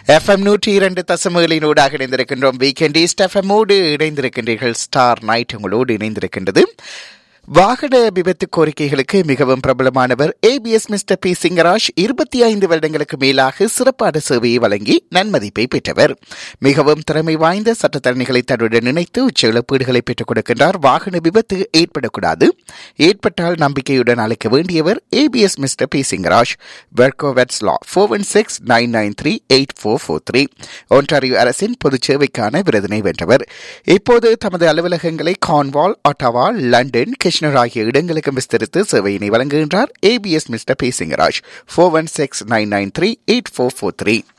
FM நூற்றி இரண்டு தசமகளினூடாக இணைந்திருக்கின்றோம் வீக்கெண்ட் ஈஸ்ட் எஃப்எம்மோடு இணைந்திருக்கின்றீர்கள் ஸ்டார் நைட் உங்களோடு இணைந்திருக்கின்றது வாகன விபத்து கோரிக்கைகளுக்கு மிகவும் பிரபலமானவர் ஏபிஎஸ் மிஸ்டர் பி சிங்கராஜ் இருபத்தி ஐந்து வருடங்களுக்கு மேலாக சிறப்பான சேவையை வழங்கி நன்மதிப்பை பெற்றவர் மிகவும் திறமை வாய்ந்த சட்டத்தரணிகளை தன்னுடன் நினைத்து உச்ச இழப்பீடுகளை பெற்றுக் கொடுக்கின்றார் வாகன விபத்து ஏற்படக்கூடாது ஏற்பட்டால் நம்பிக்கையுடன் அழைக்க வேண்டியவர் ஏபிஎஸ் மிஸ்டர் பி சிங்கராஜ் வெர்கோவெட்ஸ் law four one six nine nine three eight four four three Ontario அரசின் பொது சேவைக்கான விருதினை வென்றவர் இப்போது தமது அலுவலகங்களை கான்வால் ஒட்டவா லண்டன் கிருஷ்ணர் ஆகிய இடங்களுக்கு விஸ்தரித்து சேவையினை வழங்குகின்றார் APS mister P Singaraj four one six nine nine three eight four four three